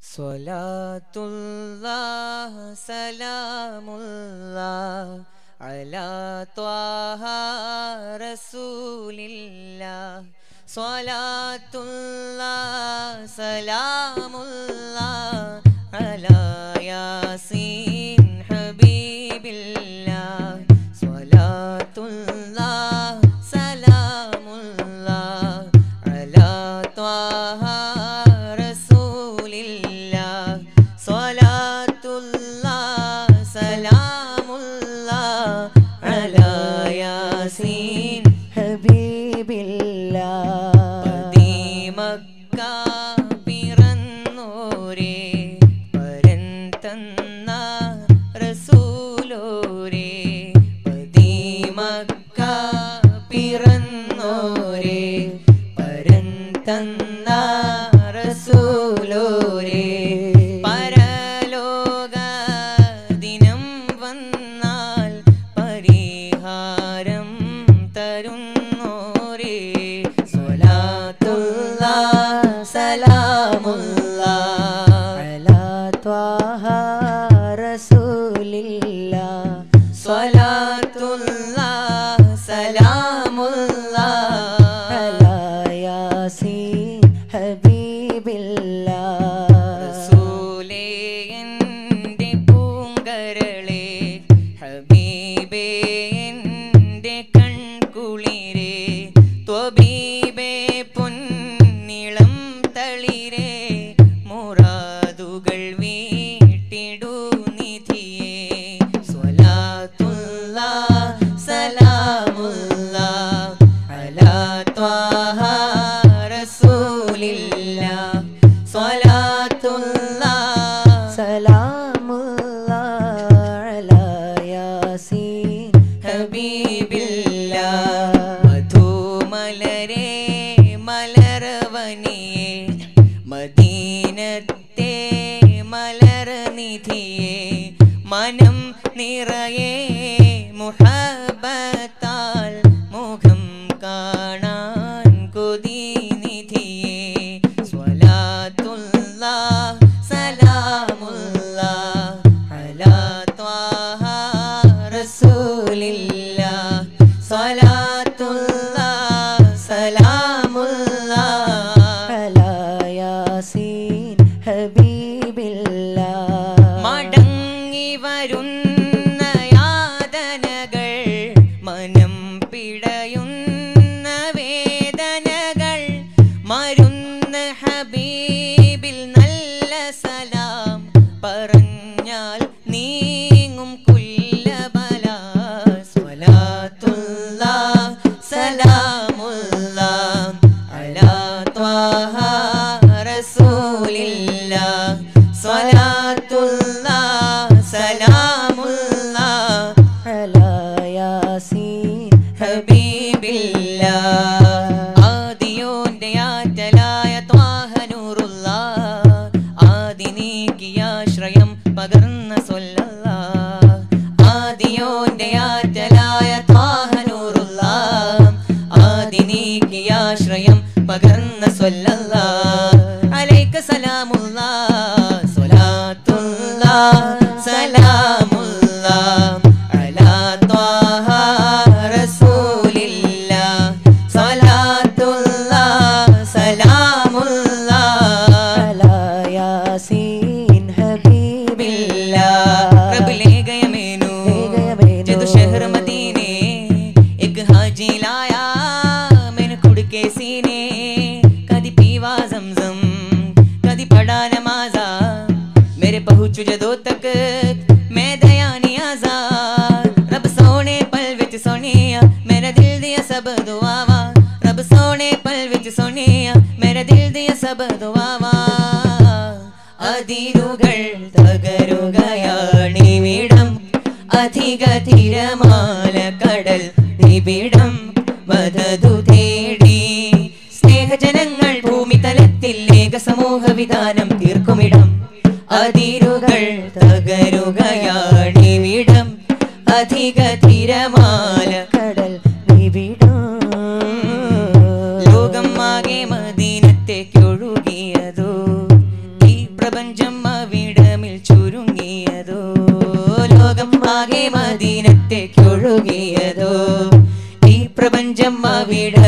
صلاة الله سلام الله على طه رسول الله صلاة الله سلام الله على ياسين حبيب الله صلاة الله سلام الله على طه رسول الله صلاة الله سلام الله على ياسين ഹബീബില്ല പതിമക്ക പിറന്നോരേ പരൻ തന്ന റസൂലോരേ പതിമക്ക പിറന്നോരേ പരൻ തന്ന റസൂലോരേ പരലോക ദിനം വന്നാൽ പരിഹാരം തരുന്നോരേ സ്വലാത്തുള്ള സലാമുള്ള അലാ ത്വാഹ റസൂലില്ല സ്വലാത്തുള്ള സലാമുള്ള അലാ യാസീൻ ഹബീബില്ല റസൂലേ എൻ്റെ പൂങ്കരളേ ഹബീബേ എൻ്റെ കൺകുളിരേ ത്വബീബേ പൊന്നിളം തളിരേ മുറാദുകൾ വീട്ടിടു നിധിയേ സ്വലാത്തുള്ള സലാമുള്ള അലാ ത്വാഹ റസൂലില്ല സ്വലാത്തുള്ള സലാമുള്ള അലാ യാസീൻ ഹബീബില്ല മധുമലരെ മലർവനിയെ മദീനത്തെ മലർനിധിയെ മനം നിറയെ മുഹബത്താൽ മുഖം കാണാൻ കൊതി നിധിയെ സ്വലാത്തുള്ള സലാമുള്ള അലാ ത്വാഹ റസൂലില്ല സ്വലാത്തുള്ള സലാമുള്ള അലാ യാസീൻ ഹബീബില്ല മടങ്ങി വരുന്ന യാതനകൾ മനം പിടയുന്ന വേദനകൾ മരുന്ന് ഹബീബിൽ നല്ല സലാം പറഞ്ഞാൽ നീങ്ങും കുല്ലബല സ്വലാത്തുള്ള സലാമുള്ള അലാ ത്വാഹ റസൂലില്ല സ്വലാത്തുള്ള സലാമുള്ള അലാ യാസീൻ ഹബീബില്ല ആദിയോന്റെ ആറ്റലായ ത്വാഹനൂറുള്ള ആദി നീക്കിയാശ്രയം പകർന്ന സൊല്ലല്ല ആദിയോന്റെ ആറ്റലായ ത്വാഹനൂറുള്ള ആദി നീക്കിയാശ്രയം പകർന്ന സൊല്ലല്ല അലൈക സലാമുള്ള സ്വലാത്തുള്ള സലാമുള്ള അലാ ത്വാഹ റസൂലില്ല സ്വലാത്തുള്ള സലാമുള്ള അലാ യാസീൻ ഹബീബില്ല ബില്ല रब ले गए मैनू ले गए मैनू। जदों शहर मदीने एक हाजी लाया मैंने कुड़ के सीने कदी पीवा जमजम कदी पढ़ा नमाजा मेरे पहुंचू जदों तक मैं दयानी आजाद रब सोने पल विच सोनिया मेरे दिल दिया सब दुआवा रब सोने पल विच सोनिया मेरे दिल दिया सब दुआवा അതിരുകൾ തകരുകയാണിവിടം അധിക തിരമാല കടൽ നിബിടം മതതു തേടി സ്നേഹജനങ്ങൾ ഭൂമി തലത്തിൽ ഏക സമൂഹ വിധാനം തീർക്കുമിടം അതിരുകൾ തകരുകയാണിവിടം അധിക തിരമാല കടൽ നിബിടം ലോകം ആകെ മദീനത്തേക്കൊഴുകിയതോ ഈ പ്രപഞ്ചം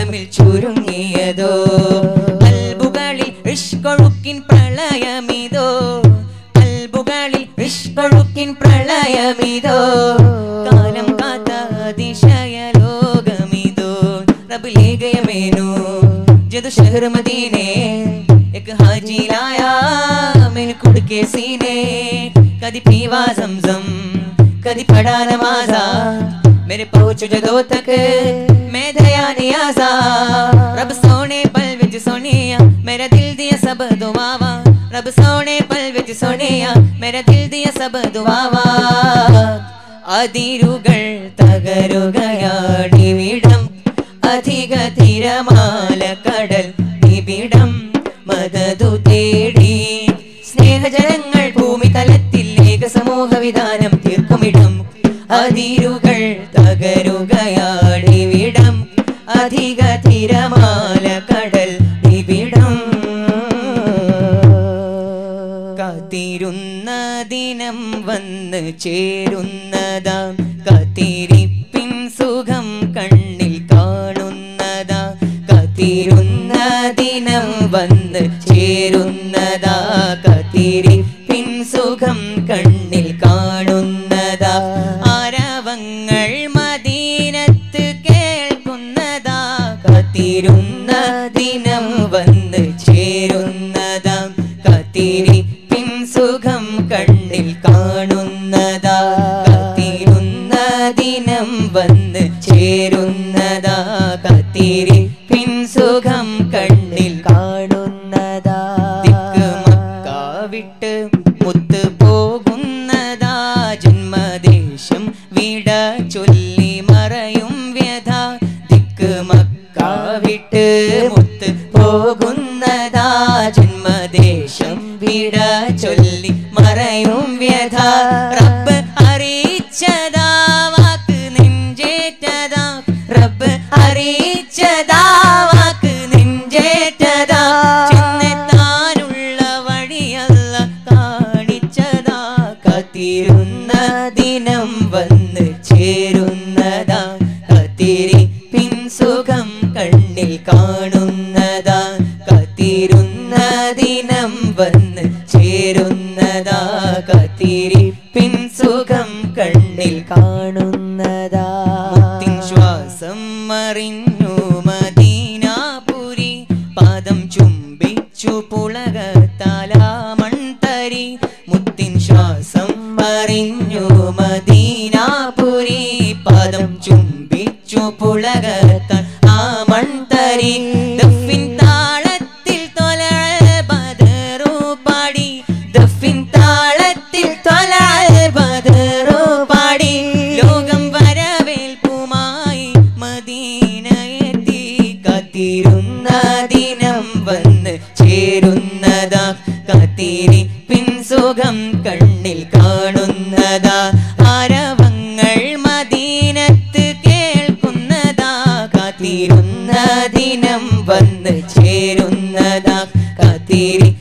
തമിൽ ചുരുങ്ങിയതോ കൽബുകളിൽ ഇഷ്കൊഴുക്കിൻ പ്രളയമിതോ കൽബുകളിൽ ഇഷ്കൊഴുക്കിൻ പ്രളയമിതോ കാലം കാത്ത അതിശയ ലോകമിതോ റബ് ले गए मैनू जद शहर मदीने एक हाजी लाया मैंने कुड़ के सीने कदी पीवा जमजम कदी पढ़ा नमाजा मेरे पहुंच जदों तक मैं दया नियाजा रब सोने पल विच सोनिया मेरा दिल दिया सब दुआवा रब सोने पल विच सोनिया मेरा दिल दिया सब दुआवा അതിരുകൾ തകരുകയാടിവിടം അധിക തിരമാല കടൽ നിബിടം മദതു തേടി സ്നേഹജനങ്ങൾ ഭൂമി തലത്തിൽ ഏക സമൂഹ വിധാനം തീർക്കുമിടം അതിരുകൾ തകരുകയാടിവിടം അധിക തിരമാല കടൽ നിബിടം കാത്തിരുന്ന ദിനം വന്ന് ചേരുന്നതാ കാത്തിരിപ്പിൻ സുഖം കണ്ണിൽ കാണുന്നതാ കാത്തിരുന്ന ദിനം വന്ന് ചേരുന്നതാ കാത്തിരിപ്പിൻ സുഖം കണ്ണിൽ കാണുന്നതാ ആരവങ്ങൾ മദീനത്ത് കേൾക്കുന്നതാ കാത്തിരുന്ന ദിനം വന്ന് ചേരുന്നതാ കാത്തിരിപ്പിൻ സുഖം കണ്ണിൽ കാണുന്നതാ കാത്തിരുന്ന ദിനം വന്ന് ചേരുന്നതാ കാത്തിരിപ്പിൻ സുഖം കണ്ണിൽ കാണുന്നതാ ദിക്ക് മക്ക വിട്ട് മുത്ത് പോകുന്നതാ ജന്മദേശം വിട ചൊല്ലി മറയും വ്യഥ ദിക്ക് മക്ക വിട്ട് മുത്ത് പോകുന്നതാ ജന്മദേശം വിട ചൊല്ലി മറയും വ്യഥ റബ്ബ് അറിയിച്ചതാ വാക്ക് നെഞ്ചേറ്റതാ റബ്ബ് അറിയിച്ചതാ വാക്ക് നെഞ്ചേറ്റതാ ചെന്നെത്താനുള്ള വഴിയല്ല കാണിച്ചതാ കാത്തിരുന്ന ദിനം വന്ന് ചേരുന്നതാ കാത്തിരി പിൻ സുഖം കണ്ണിൽ കാണുന്നതാ കാത്തിരുന്ന ദിനം വന്ന് ചേരുന്നതാ കാത്തിരി പിൻ സുഖം കണ്ണിൽ കാണുന്നതാ മുത്തിൻ ശ്വാസം മറിഞ്ഞു മദീനാപുരി പാദം ചുംബിച്ചു പുളകത്താലാമൺതരി മുത്തിൻ ശ്വാസം മറിഞ്ഞു മദീനാപുരി പാദം ചുംബിച്ചു പുളകത്താൽ ആ മൺതരി ദഫിൻ താളത്തിൽ തൊല ബദറു പാടി ദഫിൻ താളത്തിൽ തൊല ബദറു പാടി ലോകം വരവേൽപ്പുമായി മദീനയെത്തി കാത്തിരുന്ന ദിനം വന്ന് ചേരുന്നതാ കാത്തിരി പിൻ സുഖം കണ്ണിൽ കാണുന്നതാ ആരവങ്ങൾ മദീനത്ത് കേൾക്കുന്നതാ കാത്തിരുന്ന ദിനം വന്ന് ചേരുന്നതാ കാത്തിരി